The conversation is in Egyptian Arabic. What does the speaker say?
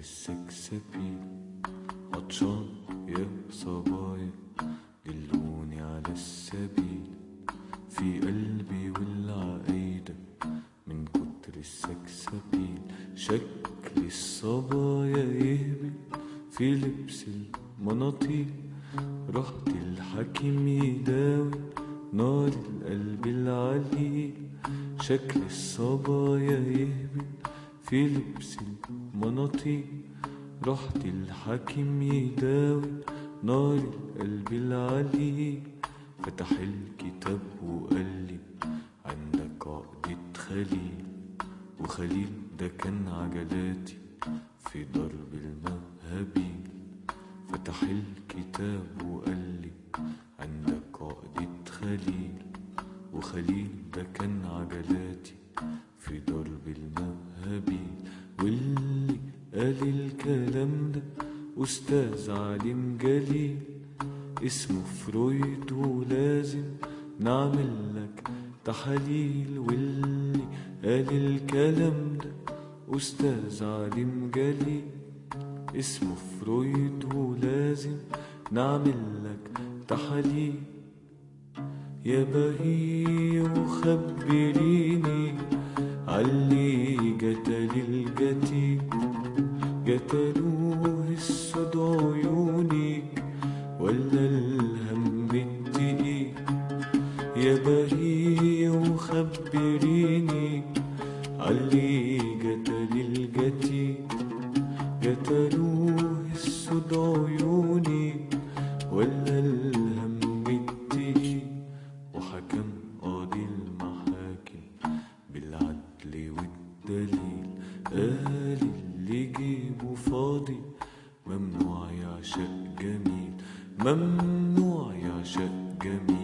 السكسبيل عطشان يا صبايا دلوني على السبيل في قلبي والعقيدة من كتر السكسبيل شكل الصبايا يهبل في لبس المناطيل رحت الحكيم يداوي نار القلب العليل شكل الصبايا يهبل في لبس المناطيل رحت الحكيم يداوي نار القلب العليل فتح الكتاب وقال لي عندك عقدة خليل وخليل ده كان عجلاتي في ضرب المهابيل فتح الكتاب وقال لي عندك عقدة خليل وخليل ده كان عجلاتي في ضرب المهابيل واللي قال الكلام ده أستاذ عليم جليل اسمه فرويد ولازم نعمل لك تحاليل واللي قال الكلام ده أستاذ عليم جليل اسمه فرويد ولازم نعمل لك تحاليل يا بهي وخبريني علي جتل الجتيل جتلوه السود عيونك ولا الهم التقيل يا بهي وخبريني علي جتل الجتيل جتلوه السود عيوني ولا الهم التقيل وحكم قاضي المحاكم بالعدل والدليل قال اللي جيبه فاضي ممنوع يعشق جميل ممنوع يعشق جميل